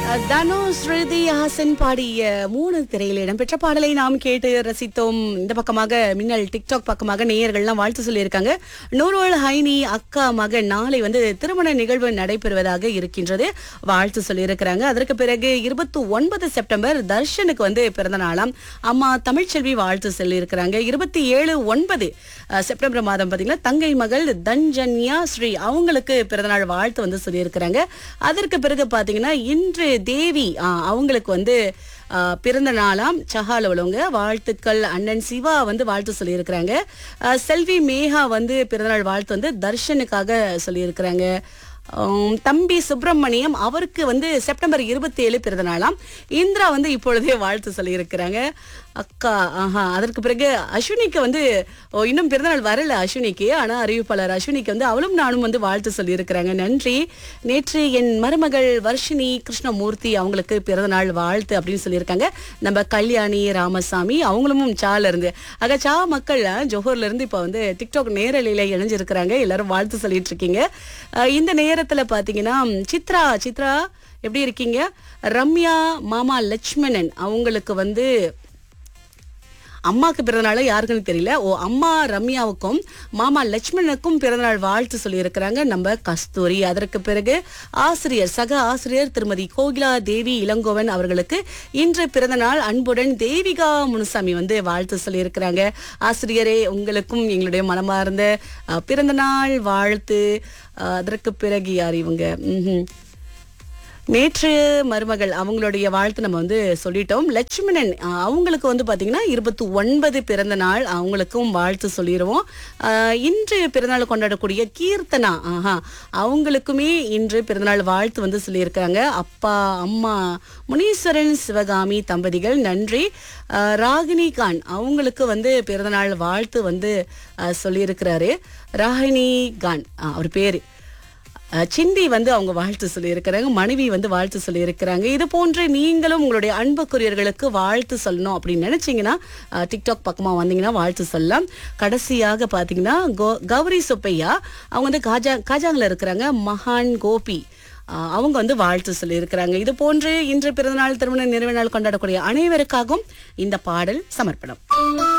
தனு ஸ்ருதி ஹாசன் பாடிய மூணு திரையில் இடம்பெற்ற பாடலை நாம் கேட்டு ரசித்தோம் இந்த பக்கமாக மின்னல் டிக்டாக் பக்கமாக நேயர்கள்லாம் வாழ்த்து சொல்லியிருக்காங்க நூறுவல் ஹைனி அக்கா மகன் நாளை வந்து திருமண நிகழ்வு நடைபெறுவதாக இருக்கின்றது வாழ்த்து சொல்லியிருக்கிறாங்க அதற்கு பிறகு இருபத்தி ஒன்பது செப்டம்பர் தர்ஷனுக்கு வந்து பிறந்த நாளாம் அம்மா தமிழ்ச்செல்வி வாழ்த்து சொல்லியிருக்கிறாங்க இருபத்தி ஏழு ஒன்பது அஹ், செப்டம்பர் மாதம் பார்த்தீங்கன்னா தங்கை மகள் தன்ஜன்யா ஸ்ரீ அவங்களுக்கு பிறந்தநாள் வாழ்த்து வந்து சொல்லியிருக்கிறாங்க அதற்கு பிறகு பார்த்தீங்கன்னா இன்று தேவி ஆ, அவங்களுக்கு வந்து ஆ, பிறந்த நாளாம் சஹால உள்ளவங்க வாழ்த்துக்கள் அண்ணன் சிவா வந்து வாழ்த்து சொல்லியிருக்கிறாங்க ஆ, செல்வி மேகா வந்து பிறந்தநாள் வாழ்த்து வந்து தர்ஷனுக்காக சொல்லியிருக்கிறாங்க ஆம், தம்பி சுப்பிரமணியம் அவருக்கு வந்து செப்டம்பர் இருபத்தி ஏழு பிறந்த நாளாம் இந்திரா வந்து இப்பொழுதே வாழ்த்து சொல்லியிருக்கிறாங்க அக்கா ஆஹா அதற்கு பிறகு அஸ்வினிக்கு வந்து ஓ, இன்னும் பிறந்தநாள் வரல அஸ்வினிக்கு ஆனா அறிவிப்பாளர் அஸ்வினிக்கு வந்து அவளும் நானும் வந்து வாழ்த்து சொல்லியிருக்கிறாங்க நன்றி நேற்று என் மருமகள் வர்ஷினி கிருஷ்ணமூர்த்தி அவங்களுக்கு பிறந்தநாள் வாழ்த்து அப்படின்னு சொல்லியிருக்காங்க நம்ம கல்யாணி ராமசாமி அவங்களும் சால இருந்து ஆக சா மக்கள் அஹ், ஜோஹர்ல இருந்து இப்போ வந்து டிக்டாக் நேரலையில இணைஞ்சிருக்கிறாங்க எல்லாரும் வாழ்த்து சொல்லிட்டு இருக்கீங்க அஹ், இந்த நேரத்துல பாத்தீங்கன்னா சித்ரா சித்ரா எப்படி இருக்கீங்க ரம்யா மாமா லட்சுமணன் அவங்களுக்கு வந்து அம்மாக்கு பிறந்தநாள் யாருக்குன்னு தெரியல ஓ அம்மா ரம்யாவுக்கும் மாமா லட்சுமணனுக்கும் பிறந்தநாள் வாழ்த்து சொல்லியிருக்கிறாங்க நம்ம கஸ்தூரி அதற்கு பிறகு ஆசிரியர் சக ஆசிரியர் திருமதி கோகிலா தேவி இளங்கோவன் அவர்களுக்கு இன்று பிறந்தநாள் அன்புடன் தேவிகா முனுசாமி வந்து வாழ்த்து சொல்லியிருக்கிறாங்க ஆசிரியரே உங்களுக்கும் எங்களுடைய மனமார்ந்த அஹ், பிறந்தநாள் வாழ்த்து அஹ், அதற்கு பிறகு யார் இவங்க ம்ஹும். நேற்று மருமகள் அவங்களுடைய வாழ்த்து நம்ம வந்து சொல்லிட்டோம் லட்சுமணன் அஹ், அவங்களுக்கு வந்து பாத்தீங்கன்னா இருபத்தி ஒன்பது பிறந்த நாள் அவங்களுக்கும் வாழ்த்து சொல்லிடுவோம் அஹ், இன்று பிறந்தநாள் கொண்டாடக்கூடிய கீர்த்தனா ஆஹா அவங்களுக்குமே இன்று பிறந்தநாள் வாழ்த்து வந்து சொல்லியிருக்காங்க அப்பா அம்மா முனீஸ்வரன் சிவகாமி தம்பதிகள் நன்றி அஹ், ராகினி கான் அவங்களுக்கு வந்து பிறந்தநாள் வாழ்த்து வந்து அஹ், சொல்லியிருக்கிறாரு ராகினி கான் அஹ், அவர் பேரு அஹ் சிந்தி வந்து அவங்க வாழ்த்து சொல்லியிருக்கிறாங்க மனைவி வந்து வாழ்த்து சொல்லியிருக்கிறாங்க இது போன்று நீங்களும் உங்களுடைய அன்புக்குரியர்களுக்கு வாழ்த்து சொல்லணும் அப்படின்னு நினைச்சீங்கன்னா அஹ், டிக்டாக் பக்கமா வந்தீங்கன்னா வாழ்த்து சொல்லலாம் கடைசியாக பாத்தீங்கன்னா கோ- கௌரி சுப்பையா அவங்க வந்து காஜா காஜாங்கில் இருக்கிறாங்க மகான் கோபி அஹ், அவங்க வந்து வாழ்த்து சொல்லியிருக்கிறாங்க இது போன்று இன்று பிறந்தநாள் திருமண நிறைவு நாள் கொண்டாடக்கூடிய அனைவருக்காகவும் இந்த பாடல் சமர்ப்பணம்